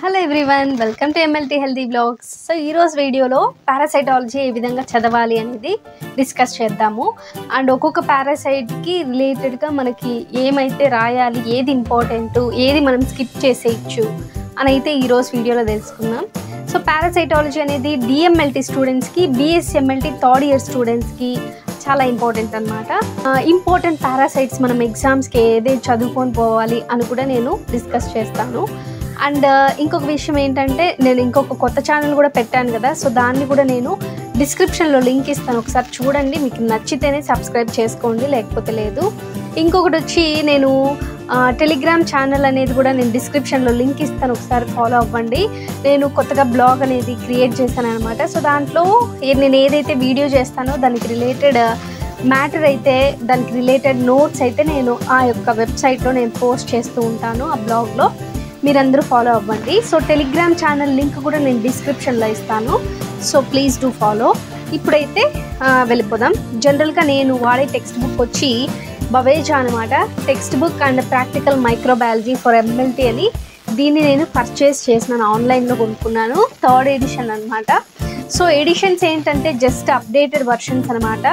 hello everyone welcome to MLT healthy blogs so ఈరోజు వీడియోలో parasitology ఏ విధంగా చదవాలి అనేది డిస్కస్ చేద్దాము అండ్ ఒక్కొక్క పారాసైట్కి రిలేటెడ్గా మనకి ఏమైతే రాయాలి ఏది ఇంపార్టెంట్ ఏది మనం స్కిప్ చేసేయచ్చు అని అయితే ఈరోజు వీడియోలో తెలుసుకుందాం సో పారాసైటాలజీ అనేది డిఎంఎల్టీ స్టూడెంట్స్కి బిఎస్ఎంఎల్టీ థర్డ్ ఇయర్ స్టూడెంట్స్కి చాలా ఇంపార్టెంట్ అనమాట ఇంపార్టెంట్ పారాసైట్స్ మనం ఎగ్జామ్స్కి ఏదే చదువుకొని పోవాలి అని కూడా నేను డిస్కస్ చేస్తాను అండ్ ఇంకొక విషయం ఏంటంటే నేను ఇంకొక కొత్త ఛానల్ కూడా పెట్టాను కదా సో దాన్ని కూడా నేను డిస్క్రిప్షన్లో లింక్ ఇస్తాను ఒకసారి చూడండి మీకు నచ్చితేనే సబ్స్క్రైబ్ చేసుకోండి లేకపోతే లేదు ఇంకొకటి వచ్చి నేను టెలిగ్రామ్ ఛానల్ అనేది కూడా నేను డిస్క్రిప్షన్లో లింక్ ఇస్తాను ఒకసారి ఫాలో అవ్వండి నేను కొత్తగా బ్లాగ్ అనేది క్రియేట్ చేశాను అనమాట సో దాంట్లో ఏ- నేను ఏదైతే వీడియో చేస్తానో దానికి రిలేటెడ్ మ్యాటర్ అయితే దానికి రిలేటెడ్ నోట్స్ అయితే నేను ఆ యొక్క వెబ్సైట్లో నేను పోస్ట్ చేస్తూ ఉంటాను ఆ బ్లాగ్లో మీరందరూ ఫాలో అవ్వండి సో టెలిగ్రామ్ ఛానల్ లింక్ కూడా నేను డిస్క్రిప్షన్లో ఇస్తాను సో ప్లీజ్ డూ ఫాలో ఇప్పుడైతే ఆ, వెళ్ళిపోదాం జనరల్గా నేను వాడే టెక్స్ట్ బుక్ వచ్చి బవేజా అనమాట text book and practical microbiology for MLT అని దీన్ని నేను పర్చేస్ చేసినాను ఆన్లైన్లో కొనుక్కున్నాను థర్డ్ ఎడిషన్ అనమాట సో ఎడిషన్స్ ఏంటంటే జస్ట్ అప్డేటెడ్ వర్షన్స్ అనమాట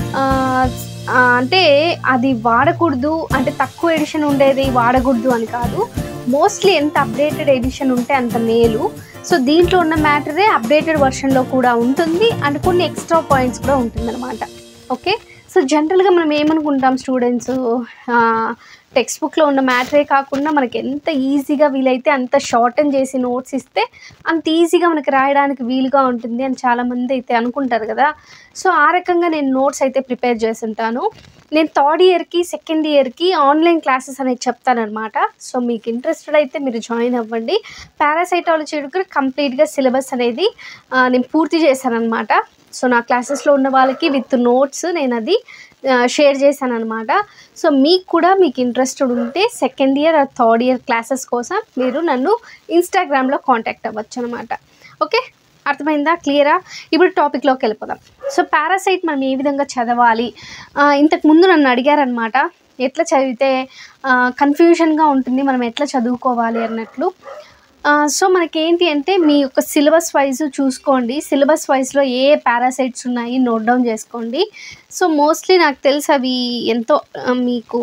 అంటే అది వాడకూడదు అంటే తక్కువ ఎడిషన్ ఉండేది వాడకూడదు అని కాదు మోస్ట్లీ ఎంత అప్డేటెడ్ ఎడిషన్ ఉంటే అంత మేలు సో దీంట్లో ఉన్న మ్యాటరే అప్డేటెడ్ వర్షన్లో కూడా ఉంటుంది అండ్ కొన్ని ఎక్స్ట్రా పాయింట్స్ కూడా ఉంటుందన్నమాట ఓకే సో జనరల్గా మనం ఏమనుకుంటాం స్టూడెంట్స్ టెక్స్ట్ బుక్లో ఉన్న మ్యాటరే కాకుండా మనకి ఎంత ఈజీగా వీలైతే అంత షార్టన్ చేసి నోట్స్ ఇస్తే అంత ఈజీగా మనకి రాయడానికి వీలుగా ఉంటుంది అని చాలామంది అయితే అనుకుంటారు కదా సో ఆ రకంగా నేను నోట్స్ అయితే ప్రిపేర్ చేసి ఉంటాను నేను థర్డ్ ఇయర్కి సెకండ్ ఇయర్కి ఆన్లైన్ క్లాసెస్ అనేది చెప్తానమాట సో మీకు ఇంట్రెస్టెడ్ అయితే మీరు జాయిన్ అవ్వండి పారాసైటాలజీ కూడా కంప్లీట్గా సిలబస్ అనేది ఆ, నేను పూర్తి చేశాను అనమాట సో నా క్లాసెస్లో ఉన్న వాళ్ళకి విత్ నోట్స్ నేను అది షేర్ చేశాను అనమాట సో మీకు కూడా మీకు ఇంట్రెస్టెడ్ ఉంటే second year or third year classes కోసం మీరు నన్ను ఇన్స్టాగ్రామ్లో కాంటాక్ట్ అవ్వచ్చు అనమాట ఓకే అర్థమైందా క్లియరా ఇప్పుడు టాపిక్లోకి వెళ్ళిపోదాం సో పారాసైట్ మనం ఏ విధంగా చదవాలి ఆ, ఇంతకు ముందు నన్ను అడిగారనమాట ఎట్లా చదివితే కన్ఫ్యూషన్గా ఉంటుంది మనం ఎట్లా చదువుకోవాలి అన్నట్లు ఆ, సో మనకేంటి అంటే మీ యొక్క సిలబస్ వైజ్ చూసుకోండి సిలబస్ వైజ్లో ఏ పారాసైట్స్ ఉన్నాయి నోట్ డౌన్ చేసుకోండి సో మోస్ట్లీ నాకు తెలిసి అవి ఎంతో ఆ, మీకు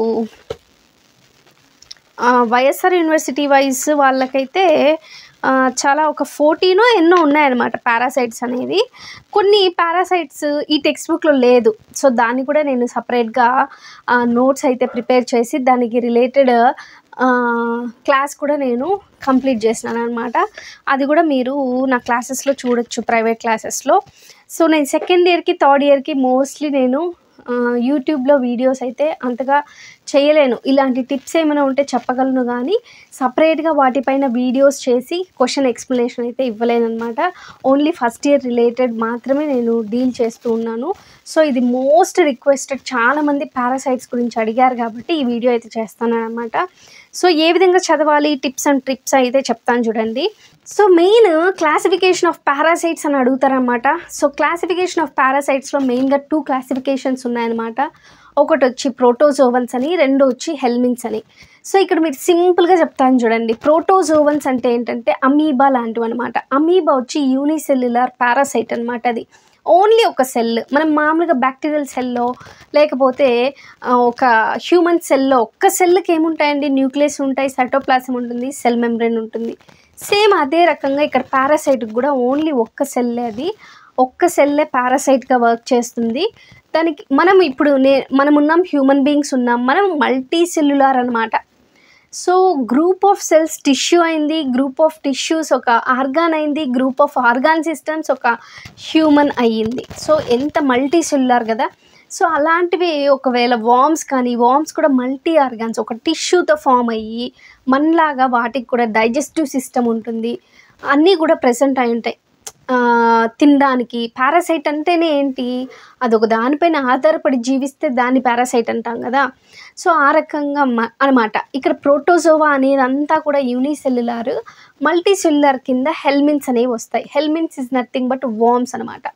ఆ, వైఎస్ఆర్ యూనివర్సిటీ వైజ్ వాళ్ళకైతే ఆ, చాలా ఒక ఫోర్టీనో ఎన్నో ఉన్నాయన్నమాట పారాసైట్స్ అనేవి కొన్ని పారాసైట్స్ ఈ టెక్స్ట్ బుక్లో లేదు సో దాన్ని కూడా నేను సపరేట్గా నోట్స్ అయితే ప్రిపేర్ చేసి దానికి రిలేటెడ్ క్లాస్ కూడా నేను కంప్లీట్ చేసినాను అనమాట అది కూడా మీరు నా క్లాసెస్లో చూడొచ్చు ప్రైవేట్ క్లాసెస్లో సో నేను సెకండ్ ఇయర్కి థర్డ్ ఇయర్కి మోస్ట్లీ నేను ఆ, యూట్యూబ్లో వీడియోస్ అయితే అంతగా చేయలేను ఇలాంటి టిప్స్ ఏమైనా ఉంటే చెప్పగలను కానీ సపరేట్గా వాటిపైన వీడియోస్ చేసి క్వశ్చన్ ఎక్స్ప్లెనేషన్ అయితే ఇవ్వలేను అనమాట ఓన్లీ ఫస్ట్ ఇయర్ రిలేటెడ్ మాత్రమే నేను డీల్ చేస్తూ ఉన్నాను సో ఇది మోస్ట్ రిక్వెస్టెడ్ చాలామంది పారాసైట్స్ గురించి అడిగారు కాబట్టి ఈ వీడియో అయితే చేస్తాను అనమాట సో ఏ విధంగా చదవాలి టిప్స్ అండ్ ట్రిప్స్ అయితే చెప్తాను చూడండి so main classification of parasites అని అడుగుతారనమాట సో క్లాసిఫికేషన్ ఆఫ్ పారాసైట్స్లో మెయిన్గా టూ క్లాసిఫికేషన్స్ ఉన్నాయన్నమాట ఒకటి వచ్చి ప్రోటోజోవన్స్ అని రెండు వచ్చి హెల్మిన్స్ అని సో ఇక్కడ మీరు సింపుల్గా చెప్తాను చూడండి ప్రోటోజోవన్స్ అంటే ఏంటంటే అమీబా లాంటివి అనమాట అమీబా వచ్చి యూనిసెల్యులర్ పారాసైట్ అనమాట అది ఓన్లీ ఒక సెల్ మనం మామూలుగా బ్యాక్టీరియల్ సెల్లో లేకపోతే ఆ, ఒక హ్యూమన్ సెల్లో ఒక్క సెల్కి ఏముంటాయండి న్యూక్లియస్ ఉంటాయి సైటోప్లాసం ఉంటుంది సెల్ మెంబ్రెన్ ఉంటుంది సేమ్ అదే రకంగా ఇక్కడ పారాసైట్కి కూడా ఓన్లీ ఒక్క సెల్లే అది ఒక్క సెల్లే పారాసైట్గా వర్క్ చేస్తుంది దానికి మనం ఇప్పుడు నే మనం ఉన్నాం హ్యూమన్ బీయింగ్స్ ఉన్నాం మనం మల్టీ సెల్యులార్ అనమాట so group of cells tissue అయింది గ్రూప్ ఆఫ్ టిష్యూస్ ఒక ఆర్గాన్ అయింది గ్రూప్ ఆఫ్ ఆర్గాన్ సిస్టమ్స్ ఒక హ్యూమన్ అయ్యింది సో ఎంత మల్టీ సెల్యులార్ కదా సో అలాంటివి ఒకవేళ వామ్స్ కానీ వామ్స్ కూడా మల్టీ ఆర్గాన్స్ ఒక టిష్యూతో ఫామ్ అయ్యి మనలాగా వాటికి కూడా డైజెస్టివ్ సిస్టమ్ ఉంటుంది అన్నీ కూడా ప్రజెంట్ అయి ఉంటాయి ఆ, తినడానికి పారాసైట్ అంటేనే ఏంటి అదొక దానిపైన ఆధారపడి జీవిస్తే దాన్ని పారాసైట్ అంటాం కదా సో ఆ రకంగా మ- అనమాట ఇక్కడ ప్రోటోజోవా అనేది అంతా కూడా యూనిసెల్యులార్ మల్టీ సెల్యులార్ కింద హెల్మిన్స్ అనేవి వస్తాయి helminths is nothing but worms అనమాట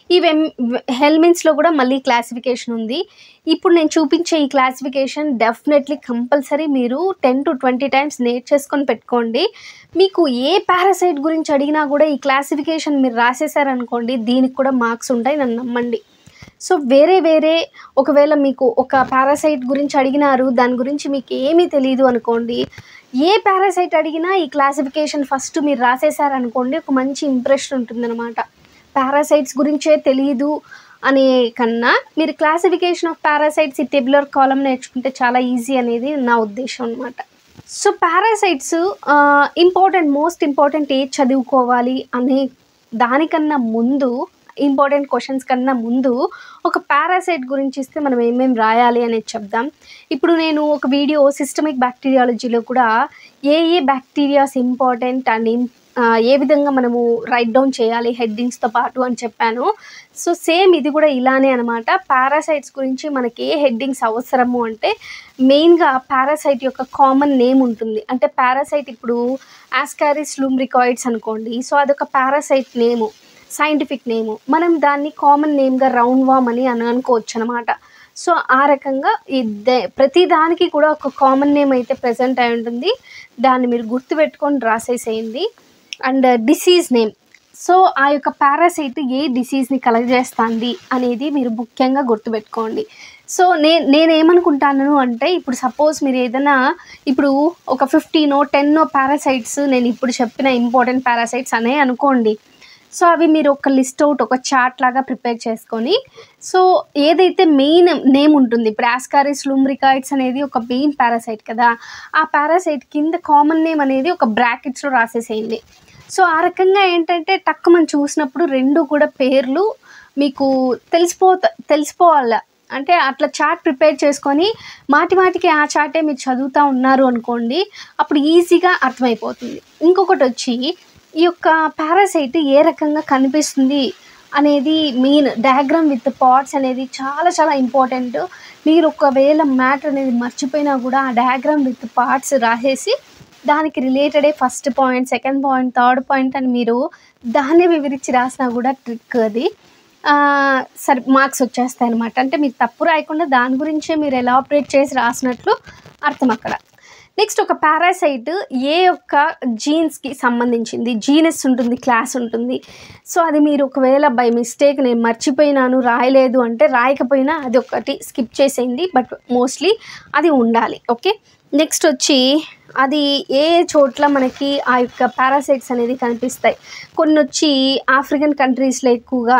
ఈ వెమ్ హెల్మిన్స్లో కూడా మళ్ళీ క్లాసిఫికేషన్ ఉంది ఇప్పుడు నేను చూపించే ఈ క్లాసిఫికేషన్ డెఫినెట్లీ కంపల్సరీ మీరు టెన్ టు ట్వంటీ టైమ్స్ నేర్చేసుకొని పెట్టుకోండి మీకు ఏ పారాసైట్ గురించి అడిగినా కూడా ఈ క్లాసిఫికేషన్ మీరు రాసేసారనుకోండి దీనికి కూడా మార్క్స్ ఉంటాయి నన్ను నమ్మండి సో వేరే వేరే ఒకవేళ మీకు ఒక పారాసైట్ గురించి అడిగినారు దాని గురించి మీకు ఏమీ తెలియదు అనుకోండి ఏ పారాసైట్ అడిగినా ఈ క్లాసిఫికేషన్ ఫస్ట్ మీరు రాసేసారనుకోండి ఒక మంచి ఇంప్రెషన్ ఉంటుందన్నమాట పారాసైట్స్ గురించే తెలియదు అనే కన్నా మీరు క్లాసిఫికేషన్ ఆఫ్ పారాసైట్స్ ఈ టెబులర్ కాలం నేర్చుకుంటే చాలా ఈజీ అనేది నా ఉద్దేశం అనమాట so parasites important most important ఏది చదువుకోవాలి అనే దానికన్నా ముందు ఇంపార్టెంట్ క్వశ్చన్స్ కన్నా ముందు ఒక పారాసైట్ గురించి ఇస్తే మనం ఏమేమి రాయాలి అనేది చెప్దాం ఇప్పుడు నేను ఒక వీడియో సిస్టమిక్ బ్యాక్టీరియాలజీలో కూడా ఏ ఏ బ్యాక్టీరియాస్ ఇంపార్టెంట్ అండ్ ఇం ఆ, ఏ విధంగా మనము రైట్ డౌన్ చేయాలి హెడ్డింగ్స్తో పాటు అని చెప్పాను సో సేమ్ ఇది కూడా ఇలానే అనమాట పారాసైట్స్ గురించి మనకి ఏ హెడ్డింగ్స్ అవసరము అంటే మెయిన్గా పారాసైట్ యొక్క కామన్ నేమ్ ఉంటుంది అంటే పారాసైట్ ఇప్పుడు ఆస్కారిస్ లూమ్రికాయిడ్స్ అనుకోండి సో అదొక పారాసైట్ నేము సైంటిఫిక్ నేము మనం దాన్ని కామన్ నేమ్గా రౌండ్ వామ్ అని అని అనుకోవచ్చు అనమాట సో ఆ రకంగా ఇదే ప్రతి దానికి కూడా ఒక కామన్ నేమ్ అయితే ప్రజెంట్ అయి ఉంటుంది దాన్ని మీరు గుర్తుపెట్టుకొని రాసేసేయండి అండ్ డిసీజ్ నేమ్ సో ఆ యొక్క పారాసైట్ ఏ డిసీజ్ని కలగజేస్తుంది అనేది మీరు ముఖ్యంగా గుర్తుపెట్టుకోండి సో నే నేనేమనుకుంటాను అంటే ఇప్పుడు సపోజ్ మీరు ఏదైనా ఇప్పుడు ఒక ఫిఫ్టీనో టెన్నో పారాసైట్స్ నేను ఇప్పుడు చెప్పిన ఇంపార్టెంట్ పారాసైట్స్ అనే అనుకోండి సో అవి మీరు ఒక లిస్ట్ అవుట్ ఒక చార్ట్ లాగా ప్రిపేర్ చేసుకొని సో ఏదైతే మెయిన్ నేమ్ ఉంటుంది ఇప్పుడు ఆస్కారిస్ లూమ్రికాయిడ్స్ అనేది ఒక మెయిన్ పారాసైట్ కదా ఆ పారాసైట్ కింద కామన్ నేమ్ అనేది ఒక బ్రాకెట్స్లో రాసేసేయండి సో ఆ రకంగా ఏంటంటే టక్ మనం చూసినప్పుడు రెండు కూడా పేర్లు మీకు తెలిసిపో తెలిసిపోవాల అంటే అట్లా చార్ట్ ప్రిపేర్ చేసుకొని మాటి మాటికి ఆ చార్టే మీరు చదువుతూ ఉన్నారు అనుకోండి అప్పుడు ఈజీగా అర్థమైపోతుంది ఇంకొకటి వచ్చి ఈ యొక్క పారాసైట్ ఏ రకంగా కనిపిస్తుంది అనేది మెయిన్ డయాగ్రామ్ విత్ పార్ట్స్ అనేది చాలా చాలా ఇంపార్టెంట్ మీరు ఒకవేళ మ్యాటర్ అనేది మర్చిపోయినా కూడా ఆ డయాగ్రామ్ విత్ పార్ట్స్ రాసేసి దానికి రిలేటెడే first point second point third point అని మీరు దాన్ని వివరించి రాసినా కూడా ట్రిక్ అది ఆ, సరే మార్క్స్ వచ్చేస్తాయి అనమాట అంటే మీరు తప్పు రాయకుండా దాని గురించే మీరు ఎలా ఆపరేట్ చేసి రాసినట్లు అర్థం అక్కడ నెక్స్ట్ ఒక పారాసైట్ ఏ యొక్క జీన్స్కి సంబంధించింది జీనస్ ఉంటుంది క్లాస్ ఉంటుంది సో అది మీరు ఒకవేళ బై మిస్టేక్ నేను మర్చిపోయినాను రాయలేదు అంటే రాయకపోయినా అది ఒకటి స్కిప్ చేసేయండి బట్ మోస్ట్లీ అది ఉండాలి ఓకే నెక్స్ట్ వచ్చి అది ఏ ఏ చోట్ల మనకి ఆ యొక్క పారాసైట్స్ అనేది కనిపిస్తాయి కొన్ని వచ్చి ఆఫ్రికన్ కంట్రీస్లో ఎక్కువగా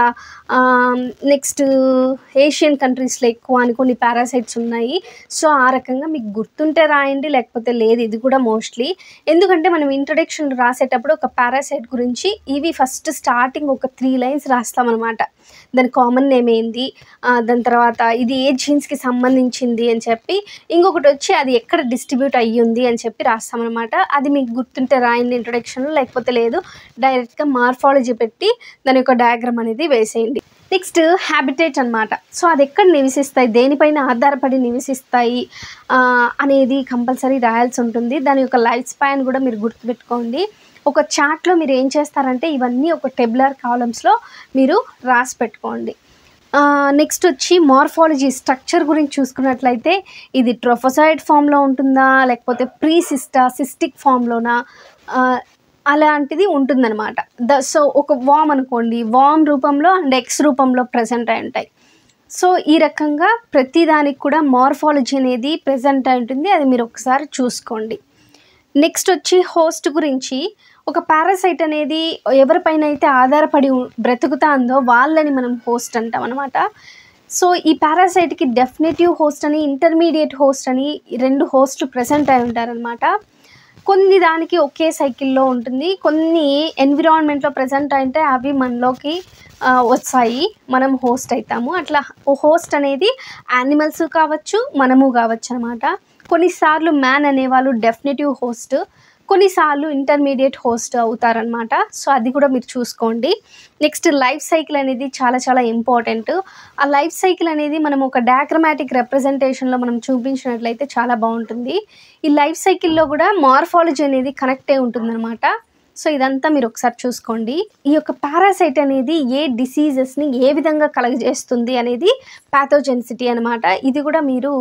నెక్స్ట్ ఏషియన్ కంట్రీస్లో ఎక్కువ అని కొన్ని పారాసైట్స్ ఉన్నాయి సో ఆ రకంగా మీకు గుర్తుంటే రాయండి లేకపోతే లేదు ఇది కూడా మోస్ట్లీ ఎందుకంటే మనం ఇంట్రొడక్షన్ రాసేటప్పుడు ఒక పారాసైట్ గురించి ఇవి ఫస్ట్ స్టార్టింగ్ ఒక త్రీ లైన్స్ రాస్తామన్నమాట దాని కామన్ నేమ్ ఏంది ఆ, దాని తర్వాత ఇది ఏ జీన్స్కి సంబంధించింది అని చెప్పి ఇంకొకటి వచ్చి అది ఎక్కడ డిస్ట్రిబ్యూట్ అయ్యింది అని చెప్పి రాస్తామన్నమాట అది మీకు గుర్తుంటే రాయండి ఇంట్రొడక్షన్లో లేకపోతే లేదు డైరెక్ట్గా మార్ఫాలజీ పెట్టి దాని యొక్క డయాగ్రామ్ అనేది వేసేయండి నెక్స్ట్ హ్యాబిటేట్ అన్నమాట సో అది ఎక్కడ నివసిస్తాయి దేనిపైన ఆధారపడి నివసిస్తాయి ఆ, అనేది కంపల్సరీ రాయాల్సి ఉంటుంది దాని యొక్క లైఫ్ స్పాన్ కూడా మీరు గుర్తుపెట్టుకోండి ఒక చార్ట్లో మీరు ఏం చేస్తారంటే ఇవన్నీ ఒక టెబులర్ కాలమ్స్లో మీరు రాసి పెట్టుకోండి నెక్స్ట్ వచ్చి మార్ఫాలజీ స్ట్రక్చర్ గురించి చూసుకున్నట్లయితే ఇది ట్రొఫోసైడ్ ఫామ్లో ఉంటుందా లేకపోతే ప్రీ సిస్టా సిస్టిక్ ఫామ్లోనా అలాంటిది ఉంటుందన్నమాట ద సో ఒక వామ్ అనుకోండి వామ్ రూపంలో అండ్ ఎక్స్ రూపంలో ప్రజెంట్ అయి ఉంటాయి సో ఈ రకంగా ప్రతి దానికి కూడా మార్ఫాలజీ అనేది ప్రజెంట్ అయి ఉంటుంది అది మీరు ఒకసారి చూసుకోండి నెక్స్ట్ వచ్చి హోస్ట్ గురించి ఒక పారాసైట్ అనేది ఎవరిపైన అయితే ఆధారపడి ఉ- బ్రతుకుతాందో వాళ్ళని మనం హోస్ట్ అంటాం అనమాట సో ఈ పారాసైట్కి డెఫినెటివ్ హోస్ట్ అని ఇంటర్మీడియట్ హోస్ట్ అని ఈ రెండు హోస్ట్లు ప్రజెంట్ అయి ఉంటారనమాట కొన్ని దానికి ఒకే సైకిల్లో ఉంటుంది కొన్ని ఎన్విరాన్మెంట్లో ప్రజెంట్ అయితే అవి మనలోకి ఆ, వచ్చాయి మనం హోస్ట్ అవుతాము అట్లా హోస్ట్ అనేది యానిమల్స్ కావచ్చు మనము కావచ్చు అనమాట కొన్నిసార్లు మ్యాన్ అనేవాళ్ళు డెఫినెటివ్ హోస్ట్ కొన్నిసార్లు ఇంటర్మీడియట్ హోస్ట్ అవుతారనమాట సో అది కూడా మీరు చూసుకోండి నెక్స్ట్ లైఫ్ సైకిల్ అనేది చాలా చాలా ఇంపార్టెంట్ ఆ లైఫ్ సైకిల్ అనేది మనం ఒక డయాగ్రమాటిక్ రిప్రజెంటేషన్లో మనం చూపించినట్లయితే చాలా బాగుంటుంది ఈ లైఫ్ సైకిల్లో కూడా మార్ఫాలజీ అనేది కనెక్ట్ అయి ఉంటుందన్నమాట సో ఇదంతా మీరు ఒకసారి చూసుకోండి ఈ యొక్క పారాసైట్ అనేది ఏ డిసీజెస్ని ఏ విధంగా కలగజేస్తుంది అనేది ప్యాథోజెన్సిటీ అనమాట ఇది కూడా మీరు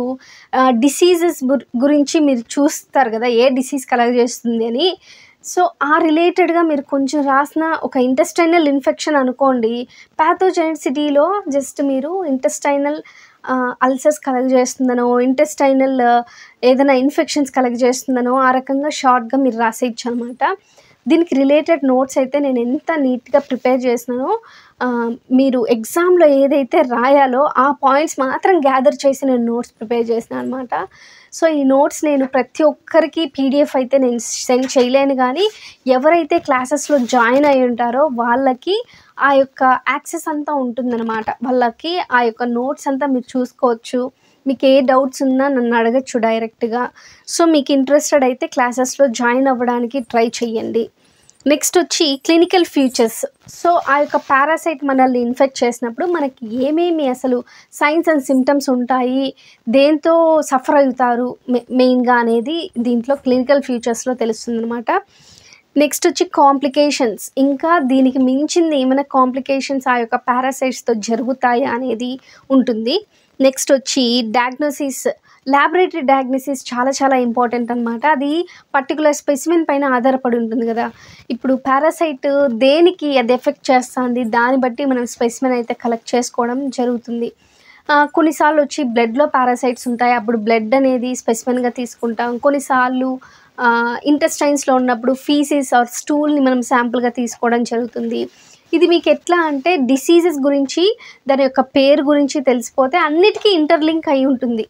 డిసీజెస్ గురించి మీరు చూస్తారు కదా ఏ డిసీజ్ కలగజేస్తుంది అని సో ఆ రిలేటెడ్గా మీరు కొంచెం రాసిన ఒక ఇంటెస్టైనల్ ఇన్ఫెక్షన్ అనుకోండి ప్యాథోజెన్సిటీలో జస్ట్ మీరు ఇంటెస్టైనల్ అల్సర్స్ కలగజేస్తుందనో ఇంటెస్టైనల్ ఏదైనా ఇన్ఫెక్షన్స్ కలగజేస్తుందనో ఆ రకంగా షార్ట్గా మీరు రాసేయచ్చు అనమాట దీనికి రిలేటెడ్ నోట్స్ అయితే నేను ఎంత నీట్గా ప్రిపేర్ చేసినానో ఆ, మీరు ఎగ్జామ్లో ఏదైతే రాయాలో ఆ పాయింట్స్ మాత్రం గ్యాదర్ చేసి నేను నోట్స్ ప్రిపేర్ చేసిన అనమాట సో ఈ నోట్స్ నేను ప్రతి ఒక్కరికి పీడిఎఫ్ అయితే నేను సెండ్ చేయలేను కానీ ఎవరైతే క్లాసెస్లో జాయిన్ అయి ఉంటారో వాళ్ళకి ఆ యొక్క యాక్సెస్ అంతా ఉంటుందన్నమాట వాళ్ళకి ఆ యొక్క నోట్స్ అంతా మీరు చూసుకోవచ్చు మీకు ఏ డౌట్స్ ఉన్నా నన్ను అడగచ్చు డైరెక్ట్గా సో మీకు ఇంట్రెస్టెడ్ అయితే క్లాసెస్లో జాయిన్ అవ్వడానికి ట్రై చేయండి నెక్స్ట్ వచ్చి క్లినికల్ ఫ్యూచర్స్ సో ఆ యొక్క పారాసైట్ మనల్ని ఇన్ఫెక్ట్ చేసినప్పుడు మనకి ఏమేమి అసలు సైన్స్ అండ్ సిమ్టమ్స్ ఉంటాయి దేంతో సఫర్ అవుతారు మె మెయిన్గా అనేది దీంట్లో క్లినికల్ ఫ్యూచర్స్లో తెలుస్తుంది అనమాట నెక్స్ట్ వచ్చి కాంప్లికేషన్స్ ఇంకా దీనికి మించింది ఏమైనా కాంప్లికేషన్స్ ఆ యొక్క పారాసైట్స్తో జరుగుతాయా అనేది ఉంటుంది నెక్స్ట్ వచ్చి డయాగ్నోసిస్ ల్యాబొరేటరీ డయాగ్నోసిస్ చాలా చాలా ఇంపార్టెంట్ అనమాట అది పర్టికులర్ స్పెసిమెన్ పైన ఆధారపడి ఉంటుంది కదా ఇప్పుడు పారాసైట్ దేనికి అది ఎఫెక్ట్ చేస్తుంది దాన్ని బట్టి మనం స్పెసిమెన్ అయితే కలెక్ట్ చేసుకోవడం జరుగుతుంది ఆ, కొన్నిసార్లు వచ్చి బ్లడ్లో పారాసైట్స్ ఉంటాయి అప్పుడు బ్లడ్ అనేది స్పెసిమెన్గా తీసుకుంటాం కొన్నిసార్లు ఇంటెస్టైన్స్లో ఉన్నప్పుడు ఫీసెస్ ఆర్ స్టూల్ని మనం శాంపుల్గా తీసుకోవడం జరుగుతుంది ఇది మీకు ఎట్లా అంటే డిసీజెస్ గురించి దాని యొక్క పేరు గురించి తెలిసిపోతే అన్నిటికీ ఇంటర్లింక్ అయి ఉంటుంది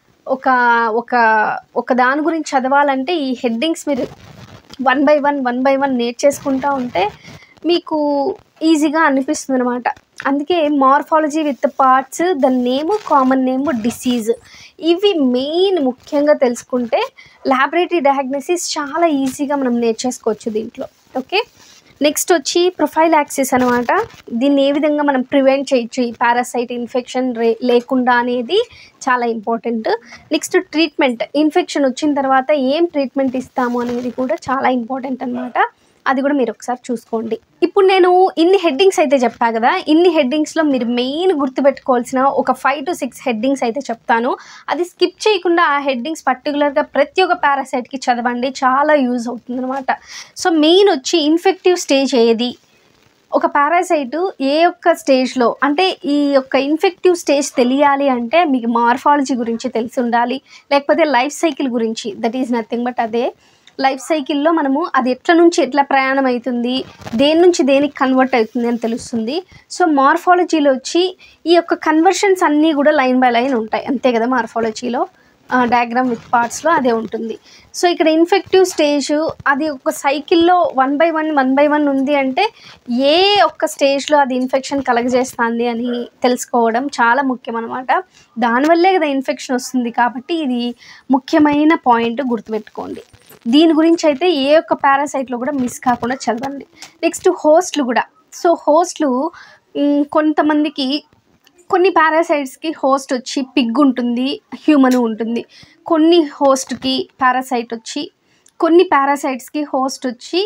ఒక ఒక ఒక దాని గురించి చదవాలంటే ఈ హెడ్డింగ్స్ మీరు one by one one by one నేర్చేసుకుంటా ఉంటే మీకు ఈజీగా అనిపిస్తుంది అనమాట అందుకే morphology with parts the name common name disease ఇవి మెయిన్ ముఖ్యంగా తెలుసుకుంటే ల్యాబొరేటరీ డయాగ్నోసిస్ చాలా ఈజీగా మనం నేర్చేసుకోవచ్చు దీంట్లో ఓకే నెక్స్ట్ వచ్చి ప్రొఫైల్ యాక్సిస్ అనమాట దీన్ని ఏ విధంగా మనం ప్రివెంట్ చేయొచ్చు ఈ పారాసైట్ ఇన్ఫెక్షన్ రే లేకుండా అనేది చాలా ఇంపార్టెంట్ నెక్స్ట్ ట్రీట్మెంట్ ఇన్ఫెక్షన్ వచ్చిన తర్వాత ఏం ట్రీట్మెంట్ ఇస్తాము అనేది కూడా చాలా ఇంపార్టెంట్ అనమాట అది కూడా మీరు ఒకసారి చూసుకోండి ఇప్పుడు నేను ఇన్ని హెడ్డింగ్స్ అయితే చెప్పా కదా ఇన్ని హెడ్డింగ్స్లో మీరు మెయిన్ గుర్తుపెట్టుకోవాల్సిన ఒక ఫైవ్ టు సిక్స్ హెడ్డింగ్స్ అయితే చెప్తాను అది స్కిప్ చేయకుండా ఆ హెడ్డింగ్స్ పర్టికులర్గా ప్రతి ఒక్క పారాసైట్కి చదవండి చాలా యూజ్ అవుతుంది అనమాట సో మెయిన్ వచ్చి ఇన్ఫెక్టివ్ స్టేజ్ ఏది ఒక పారాసైట్ ఏ ఒక్క స్టేజ్లో అంటే ఈ యొక్క ఇన్ఫెక్టివ్ స్టేజ్ తెలియాలి అంటే మీకు మార్ఫాలజీ గురించి తెలిసి ఉండాలి లేకపోతే లైఫ్ సైకిల్ గురించి దట్ ఈజ్ నథింగ్ బట్ అదే లైఫ్ సైకిల్లో మనము అది ఎట్ల నుంచి ఎట్లా ప్రయాణం అవుతుంది దేని నుంచి దేనికి కన్వర్ట్ అవుతుంది అని తెలుస్తుంది సో మార్ఫాలజీలో వచ్చి ఈ యొక్క కన్వర్షన్స్ అన్నీ కూడా లైన్ బై లైన్ ఉంటాయి అంతే కదా మార్ఫాలజీలో డయాగ్రామ్ విత్ పార్ట్స్లో అదే ఉంటుంది సో ఇక్కడ ఇన్ఫెక్టివ్ స్టేజ్ అది ఒక సైకిల్లో one by one one by one ఉంది అంటే ఏ ఒక్క స్టేజ్లో అది ఇన్ఫెక్షన్ కలగజేస్తుంది అని తెలుసుకోవడం చాలా ముఖ్యం అనమాట దానివల్లే కదా ఇన్ఫెక్షన్ వస్తుంది కాబట్టి ఇది ముఖ్యమైన పాయింట్ గుర్తుపెట్టుకోండి దీని గురించి అయితే ఏ ఒక్క పారాసైట్లో కూడా మిస్ కాకుండా చదవండి నెక్స్ట్ హోస్ట్లు కూడా సో హోస్ట్లు మ్, కొంతమందికి కొన్ని పారాసైట్స్కి హోస్ట్ వచ్చి పిగ్ ఉంటుంది హ్యూమన్ ఉంటుంది కొన్ని హోస్ట్కి పారాసైట్ వచ్చి కొన్ని పారాసైట్స్కి హోస్ట్ వచ్చి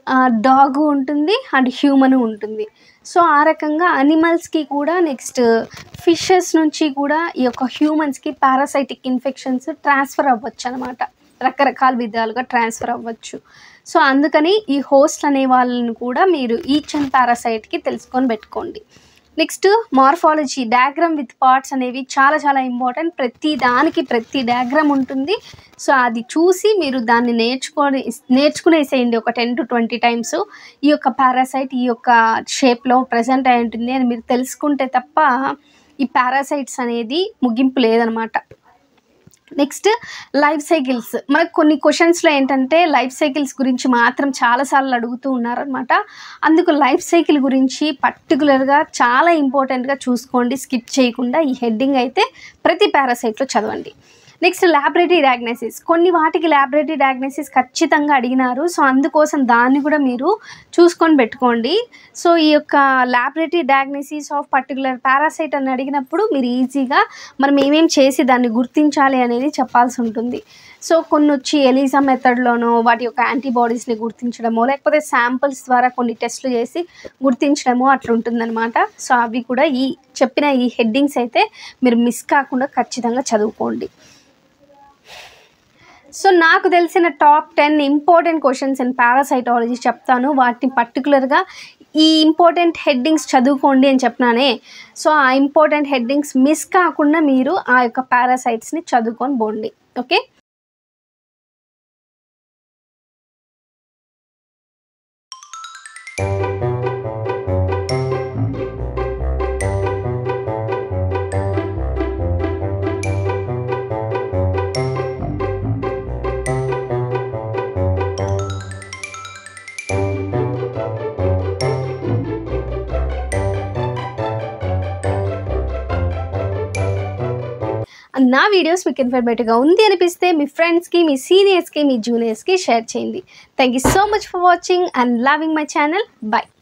డాగ్ ఉంటుంది అండ్ హ్యూమన్ ఉంటుంది సో ఆ రకంగా అనిమల్స్కి కూడా నెక్స్ట్ ఫిషెస్ నుంచి కూడా ఈ యొక్క హ్యూమన్స్కి పారాసైటిక్ ఇన్ఫెక్షన్స్ ట్రాన్స్ఫర్ అవ్వచ్చు అనమాట రకరకాల విధాలుగా ట్రాన్స్ఫర్ అవ్వచ్చు సో అందుకని ఈ హోస్ట్ అనే వాళ్ళని కూడా మీరు ఈచ్ అండ్ పారాసైట్కి తెలుసుకొని పెట్టుకోండి next morphology diagram with parts అనేవి చాలా చాలా ఇంపార్టెంట్ ప్రతి దానికి ప్రతి డయాగ్రామ్ ఉంటుంది సో అది చూసి మీరు దాన్ని నేర్చుకొని నేర్చుకునేసేయండి ఒక టెన్ టు ట్వంటీ టైమ్స్ ఈ యొక్క పారాసైట్ ఈ యొక్క షేప్లో ప్రజెంట్ అయి ఉంటుంది అని మీరు తెలుసుకుంటే తప్ప ఈ పారాసైట్స్ అనేది ముగింపు లేదనమాట నెక్స్ట్ లైఫ్ సైకిల్స్ మనకు కొన్ని క్వశ్చన్స్లో ఏంటంటే లైఫ్ సైకిల్స్ గురించి మాత్రం చాలాసార్లు అడుగుతూ ఉన్నారనమాట అందుకు లైఫ్ సైకిల్ గురించి పర్టికులర్గా చాలా ఇంపార్టెంట్గా చూసుకోండి స్కిప్ చేయకుండా ఈ హెడ్డింగ్ అయితే ప్రతి పారాసైట్లో చదవండి నెక్స్ట్ ల్యాబొరేటరీ డయాగ్నోసిస్ కొన్ని వాటికి ల్యాబొరేటరీ డయాగ్నోసిస్ ఖచ్చితంగా అడిగినారు సో అందుకోసం దాన్ని కూడా మీరు చూసుకొని పెట్టుకోండి సో ఈ యొక్క laboratory diagnosis of particular parasite అని అడిగినప్పుడు మీరు ఈజీగా మనం ఏమేం చేసి దాన్ని గుర్తించాలి అనేది చెప్పాల్సి ఉంటుంది సో కొన్ని వచ్చి ఎలిజా మెథడ్లోనో వాటి యొక్క యాంటీబాడీస్ని గుర్తించడమో లేకపోతే శాంపిల్స్ ద్వారా కొన్ని టెస్టులు చేసి గుర్తించడమో అట్లా ఉంటుందన్నమాట సో అవి కూడా ఈ చెప్పిన ఈ హెడ్డింగ్స్ అయితే మీరు మిస్ కాకుండా ఖచ్చితంగా చదువుకోండి సో నాకు తెలిసిన top ten important questions in parasitology చెప్తాను వాటిని పర్టికులర్గా ఈ ఇంపార్టెంట్ హెడ్డింగ్స్ చదువుకోండి అని చెప్పినానే సో ఆ ఇంపార్టెంట్ హెడ్డింగ్స్ మిస్ కాకుండా మీరు ఆ యొక్క పారాసైట్స్ని చదువుకొని పోండి ఓకే నా వీడియోస్ మీకు ఇన్ఫర్మేటివ్గా ఉంది అనిపిస్తే మీ ఫ్రెండ్స్కి మీ సీనియర్స్కి మీ జూనియర్స్కి షేర్ చేయండి thank you so much for watching and loving my channel bye